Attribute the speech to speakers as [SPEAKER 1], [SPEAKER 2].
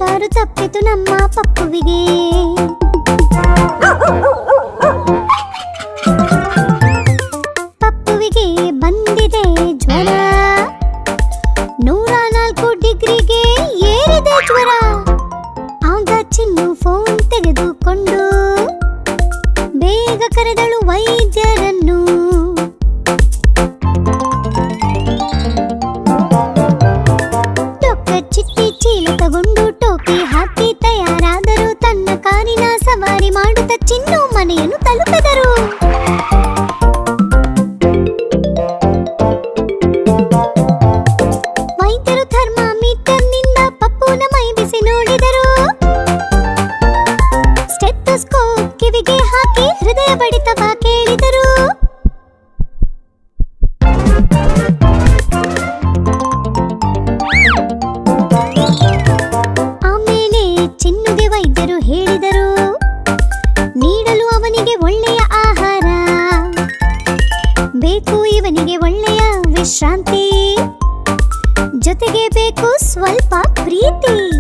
[SPEAKER 1] ಹುಷಾರು ತಪ್ಪಿತು ನಮ್ಮ ಪಪ್ಪುವಿಗೆ ಪಪ್ಪುವಿಗೆ ಬಂದಿದೆ ಜ್ವರ ನೂರ ನಾಲ್ಕು ಡಿಗ್ರಿಗೆ ಏರಿದೆ ಜ್ವರ ಆಗ ಚಿನ್ನು ಫೋನ್ ತೆಗೆದುಕೊಂಡು ಬೇಗ ಕರೆದಳು ವೈದ್ಯರನ್ನು ಡಾಕ್ಟರ್ ಚಿಟ್ಟಿ ಚೀಲ ತಗೊಂಡು ಟೋಪಿ ಹಾಕಿ ತಯಾರಾದರು ತನ್ನ ಕಾರಿನ ಸವಾರಿ ಮಾಡುತ್ತ ಚಿನ್ನು ಮನೆಯನ್ನು ತಲುಪಿದರು ವೈದ್ಯರು ಥರ್ಮಾಮೀಟರ್ನಿಂದ ಪಪ್ಪುನ ಮೈ ಬಿಸಿ ನೋಡಿದರು ಸ್ಟೆಥೋಸ್ಕೋಪ್ ಕಿವಿಗೆ ಹಾಕಿ ಹೃದಯ ಬಡಿತವ ಕೇಳಿದರು ಆಮೇಲೆ ಚಿನ್ನುಗೆ ವೈದ್ಯರು ಹೇಳಿದರು ನೀಡಲು ಅವನಿಗೆ ಒಳ್ಳೆಯ ಆಹಾರ ಬೇಕು ಇವನಿಗೆ ಒಳ್ಳೆಯ ವಿಶ್ರಾಂತಿ ಜೊತೆಗೆ ಬೇಕು ಸ್ವಲ್ಪ ಪ್ರೀತಿ